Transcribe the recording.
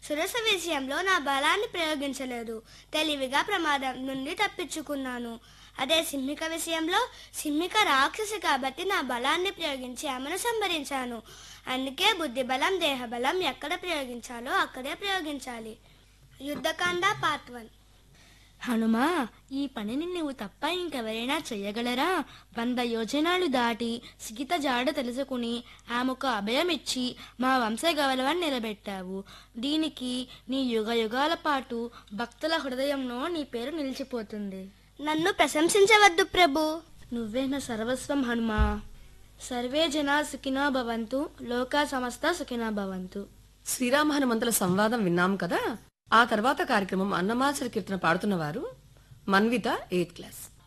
సురస విషయంలో నా బలాన్ని ప్రయోగించలేదు తెలివిగా ప్రమాదం నుండి తప్పించుకున్నాను అదే సింహిక విషయంలో సింహిక రాక్షసి కాబట్టి నా బలాన్ని ప్రయోగించి ఆమెను సంహరించాను అందుకే బుద్ధి బలం దేహ బలం ఎక్కడ ప్రయోగించాలో అక్కడే ప్రయోగించాలి యుద్ధకాండ పార్ట్ వన్ హనుమా ఈ పనిని నువ్వు తప్ప ఇంకెవరైనా చెయ్యగలరా వంద యోజనాలు దాటి సీత జాడ తెలుసుకుని ఆమెకు అభయం ఇచ్చి మా వంశ గౌరవాన్ని నిలబెట్టావు దీనికి నీ యుగ యుగాల పాటు భక్తుల హృదయంలో నీ పేరు నిలిచిపోతుంది నన్ను ప్రశంసించవద్దు ప్రభు నువ్వే నా సర్వస్వం హనుమా సర్వే జనా సుఖినో భవంతు లోకా సమస్త సుఖినో భవంతు శ్రీరామ హనుమంతుల సంవాదం విన్నాం కదా ఆ తర్వాత కార్యక్రమం అన్నమాచర కీర్తన పాడుతున్నవారు మన్విత ఎయిత్ క్లాస్